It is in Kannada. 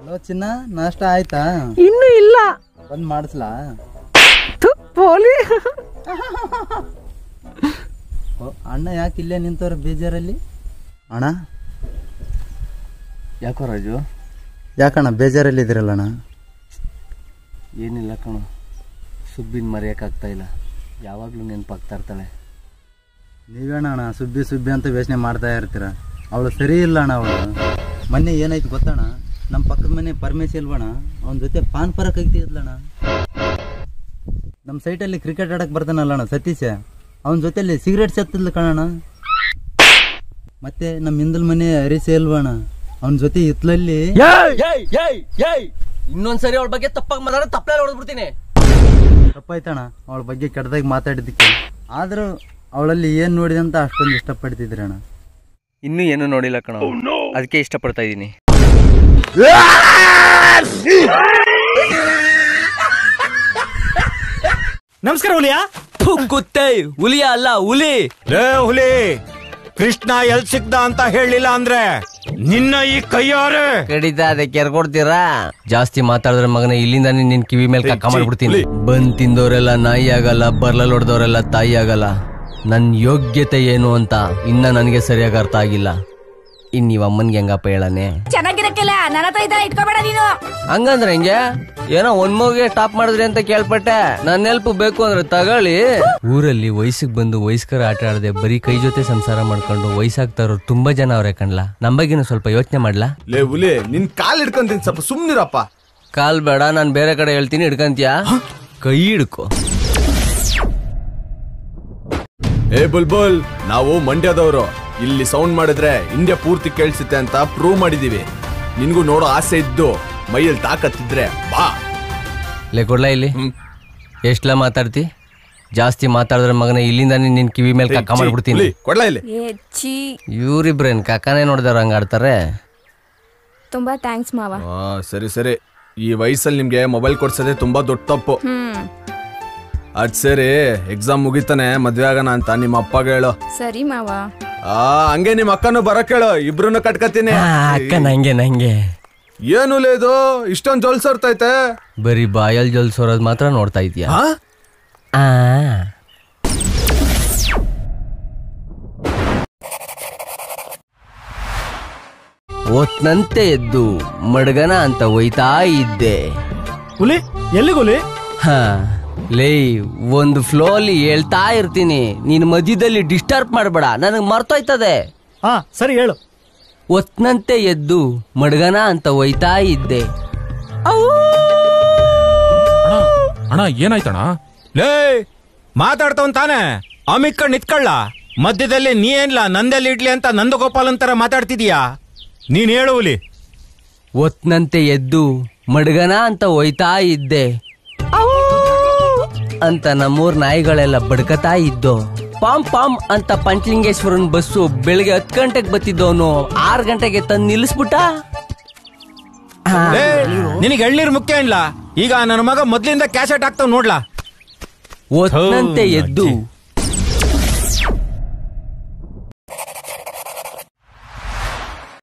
ಹಲೋ ಚಿನ್ನ ನಾಷ್ಟ ಆಯ್ತಾ ಇನ್ನು ಇಲ್ಲ ಬಂದ್ ಮಾಡಿಸ್ಲಾ ಥು, ಪೋಲಿ ಓ, ಅಣ್ಣ ಯಾಕೆ ಇಲ್ಲೇ ನಿಂತವ್ರ ಬೇಜಾರಲ್ಲಿ ಅಣ್ಣ ಯಾಕೋ ರಾಜು ಯಾಕಣ್ಣ ಬೇಜಾರಲ್ಲಿ ಇದ್ದೀರಲ್ಲ ಅಣ್ಣ ಏನಿಲ್ಲ ಕಣೋ ಸುಬ್ಬಿನ ಮರೆಯೋಕ್ಕಾಗ್ತಾ ಇಲ್ಲ ಯಾವಾಗಲೂ ನೆನಪಾಗ್ತಾ ಇರ್ತಾಳೆ ನೀವೇಣ ಅಣ್ಣ ಸುಬ್ಬಿ ಸುಬ್ಬಿ ಅಂತ ಯೋಚನೆ ಮಾಡ್ತಾ ಇರ್ತೀರ ಅವಳು ಸರಿ ಇಲ್ಲ ಅಣ್ಣ ಅವಳು ಮೊನ್ನೆ ಏನಾಯ್ತು ಗೊತ್ತಣ್ಣ ನಮ್ಮ ಪಕ್ಕದ ಮನೆ ಪರಮೇಶ್ ಇಲ್ವಣ ಅವನ ಜೊತೆ ಪಾನ್ ಪರಕ್ ಅಣ್ಣ ನಮ್ಮ ಸೈಟಲ್ಲಿ ಕ್ರಿಕೆಟ್ ಆಡಕ್ಕೆ ಬರ್ತಾನಲ್ಲ ಅಣ್ಣ ಸತೀಶ ಅವನ ಜೊತೆಲಿ ಸಿಗರೇಟ್ ಸತ್ತಿದ್ಲು ಕಣಣ್ಣ ಮತ್ತೆ ನಮ್ಮ ಹಿಂದಲ್ ಮನೆ ಹರೀಶ ಇಲ್ವಣ ಅವನ ಜೊತೆ ಇತ್ಲಲ್ಲಿ ಇನ್ನೊಂದ್ಸರಿ ಅವಳ ಬಗ್ಗೆ ತಪ್ಪಾಗಿ ಮಾತಾಡ ತಪ್ಪಲೆ ಹೊಡೆದ್ಬಿಡ್ತೀನಿ ತಪ್ಪಾಯ್ತಣ್ಣ ಅವಳ ಬಗ್ಗೆ ಕೆಟ್ಟದಾಗಿ ಮಾತಾಡಿದ್ದಕ್ಕೆ ಆದ್ರೂ ಅವಳಲ್ಲಿ ಏನು ನೋಡಿದೆ ಅಂತ ಅಷ್ಟೊಂದು ಇಷ್ಟಪಡ್ತಿದ್ರಣ್ಣ ಇನ್ನೂ ಏನೂ ನೋಡಿಲ್ಲ ಕಣ ಅದಕ್ಕೆ ಇಷ್ಟಪಡ್ತಾ ಇದ್ದೀನಿ ನಮಸ್ಕಾರ ಹುಲಿಯಾ ಕುತ್ತೆ ಹುಲಿಯ ಅಲ್ಲ ಹುಲಿ ಲೇ ಹುಲಿ ಕೃಷ್ಣ ಎಲ್ ಸಿಕ್ದ ಅಂತ ಹೇಳಿಲ್ಲ ಅಂದ್ರೆ ನಿನ್ನ ಈ ಕೈಯಾರೆ ಕಡಿತ ಅದಕ್ಕೆ ಕೆರ್ಕೊಡ್ತೀರಾ ಜಾಸ್ತಿ ಮಾತಾಡಿದ್ರೆ ಮಗನ ಇಲ್ಲಿಂದ ನಿನ್ ಕಿವಿ ಮೇಲೆ ಕಕ್ಕ ಮಾಡ್ಬಿಡ್ತೀನಿ ಹುಲಿ. ಬಂದ್ ತಿಂದವರೆಲ್ಲ ನಾಯಿ ಆಗಲ್ಲ ಬರ್ಲಲ್ ಹೊಡೆದವರೆಲ್ಲ ತಾಯಿ ಆಗಲ್ಲ ನನ್ ಯೋಗ್ಯತೆ ಏನು ಅಂತ ಇನ್ನ ನನಗೆ ಸರಿಯಾಗಿ ಅರ್ಥ ಆಗಿಲ್ಲ ಇನ್ ನೀವ್ ಅಮ್ಮನ್ಗೆ ಹೆಂಗಪ್ಪ ಹೇಳನೆ ಚೆನ್ನಾಗಿರಕ್ಕಿಲ್ಲ ನನ್ನ ಹತ್ರ ಇದನ್ನ ಇಟ್ಕೋಬೇಡ ನೀನು ಹಂಗಂದ್ರೆ ಹೆಂಗೆ ಏನೋ ಒಂದ್ ಮಗುಗೆ ಸ್ಟಾಪ್ ಮಾಡಿದ್ರಿ ಅಂತ ಕೇಳ್ಪಟ್ಟೆ ನನ್ನ ಹೆಲ್ಪ್ ಬೇಕು ಅಂದ್ರೆ ತಗೊಳ್ಳಿ ಊರಲ್ಲಿ ವಯಸ್ಸಿಗೆ ಬಂದು ವಯಸ್ಕರ ಆಟ ಆಡದೆ ಬರೀ ಕೈ ಜೊತೆ ಸಂಸಾರ ಮಾಡ್ಕೊಂಡು ವಯಸ್ಸಾಗ್ತಾ ಇರೋರು ತುಂಬಾ ಜನ ಅವ್ರೆ ಕಣ್ಲಾ ನಮ್ ಬಗ್ಗೆನೂ ಸ್ವಲ್ಪ ಯೋಚನೆ ಮಾಡ್ಲಾ ಲೇ ಹುಲಿ ನಿನ್ ಕಾಲ್ ಹಿಡ್ಕೊಂತೀನಿ ಸ್ವಲ್ಪ ಸುಮ್ನಿರಪ್ಪ ಕಾಲ್ ಬೇಡ ನಾನ್ ಬೇರೆ ಕಡೆ ಹೇಳ್ತೀನಿ ಹಿಡ್ಕಂತೀಯ ಕೈ ಹಿಡ್ಕೊ ಏ ಬುಲ್ಬುಲ್ ನಾವು ಮಂಡ್ಯದವರು ಇಲ್ಲಿ ಸೌಂಡ್ ಮಾಡಿದ್ರೆ ಇಂಡಿಯಾ ಪೂರ್ತಿ ಕೇಳಿಸುತ್ತೆ ಅಂತ ಪ್ರೂವ್ ಮಾಡಿದೀವಿ ನಿನ್ಗೂ ನೋಡೋ ಆಸೆ ಇದ್ದು ಮೈಯಲ್ಲಿ ತಾಕತ್ತಿದ್ರೆ ಬಾ ಲೇ ಕೊಡ್ಲಾ ಇಲ್ಲಿ ಎಷ್ಟ್ಲ ಮಾತಾಡ್ತಿ ಜಾಸ್ತಿ ಮಾತಾಡಿದ್ರೆ ಮಗನ ಇಲ್ಲಿಂದ ನಿನ್ ಕಿವಿ ಮೇಲೆ ಏ, ಕಕ್ಕ ಛೀ, ಮಾಡ್ಬಿಡ್ತೀನಿ ಹುಲಿ, ಕೊಡ್ಲಾ ಇಲ್ಲಿ ಏ ಛೀ ಇವ್ರಿಬ್ರೇನ್ ಕಕ್ಕನೇ ನೋಡಿದವ್ರ ಹಂಗ ಆಡ್ತಾರೆ ತುಂಬಾ ಥ್ಯಾಂಕ್ಸ್ ಮಾವ ಆ, ಸರಿ ಸರಿ ಈ ವಯಸ್ಸಲ್ಲಿ ನಿಮ್ಗೆ ಮೊಬೈಲ್ ಕೊಡ್ಸೋದೇ ತುಂಬಾ ದೊಡ್ಡ ತಪ್ಪು ಹ್ಮ್ ಅದ್ ಸರಿ ಎಕ್ಸಾಮ್ ಮುಗಿತಾನೆ ಮದ್ವೆ ಆಗೋಣ ಅಂತ ನಿಮ್ಮ ಅಪ್ಪಗೆ ಹೇಳು ಸರಿ ಮಾವ ಆ ಹಂಗೆ ನಿಮ್ಮ ಅಕ್ಕನು ಬರಕ್ ಹೇಳು ಇಬ್ರು ಕಟ್ಕತೀನಿ ಆ, ಅಕ್ಕ ನಂಗೆ ನಂಗೆ ಏನು ಲೇದು ಇಷ್ಟೊಂದ್ ಜೋಲ್ಸರ್ತೈತೆ ಬರೀ ಬಾಯಲ್ಲಿ ಜೊಲ್ಸೋರೋದ್ ಮಾತ್ರ ನೋಡ್ತಾ ಇದೀಯ ಹಾ ಆ ಒತ್ನಂತೆ ಎದ್ದು ಮಡ್ಗನ ಅಂತ ಒಯ್ತಾ ಇದ್ದೆ ಹುಲಿ ಎಲ್ಲಿಗೆ ಹುಲಿ ಹಾ ಲೇ ಒಂದು ಫ್ಲೋ ಅಲ್ಲಿ ಹೇಳ್ತಾ ಇರ್ತೀನಿ ನೀನ್ ಮಧ್ಯದಲ್ಲಿ ಡಿಸ್ಟರ್ಬ್ ಮಾಡಬೇಡ ನನಗ್ ಮರ್ತೋಯ್ತದೆ ಹಾ ಸರಿ ಹೇಳು ಒತ್ನಂತೆ ಎದ್ದು ಮಡ್ಗನ ಅಂತ ಒಯ್ತಾ ಇದ್ದೆ ಅಣ್ಣ ಏನಾಯ್ತಣ್ಣ ಲೇ ಮಾತಾಡ್ತವನ್ ತಾನೆ ಅಮಿಕ್ಕ ನಿತ್ಕೊಳ್ಳ ಮಧ್ಯದಲ್ಲಿ ನೀ ಏನ್ಲ ನಂದೆಲ್ಲಿ ಇಡ್ಲಿ ಅಂತ ನಂದಗೋಪಾಲ್ ಅಂತರ ಮಾತಾಡ್ತಿದೀಯಾ ನೀನ್ ಹೇಳು ಹುಲಿ ಒತ್ನಂತೆ ಎದ್ದು ಮಡ್ಗನ ಅಂತ ಒಯ್ತಾ ಇದ್ದೆ ಅಂತ ನಮ್ಮೂರ್ ನಾಯಿಗಳೆಲ್ಲ ಬಡ್ಕತಾ ಇದ್ದೋ ಪಾಮ್ ಪಾಮ್ ಅಂತ ಪಂಚಲಿಂಗೇಶ್ವರನ್ ಬಸ್ಸು ಬೆಳಿಗ್ಗೆ ಹತ್ತು ಗಂಟೆಗೆ ಬತ್ತಿದ್ದವನು ಆರು ಗಂಟೆಗೆ ತಂದು ನಿಲ್ಲಿಸ್ಬಿಟ್ಟ ಲೇ ನಿನಗೆ ಎಳ್ನೀರ್ ಮುಖ್ಯ ಇಲ್ಲ ಈಗ ನನ್ನ ಮಗ ಮೊದ್ಲಿಂದ ಕ್ಯಾಸೆಟ್ ಹಾಕ್ತಾವ್ ನೋಡ್ಲಾ ಒತ್ನಂತೆ ಎದ್ದು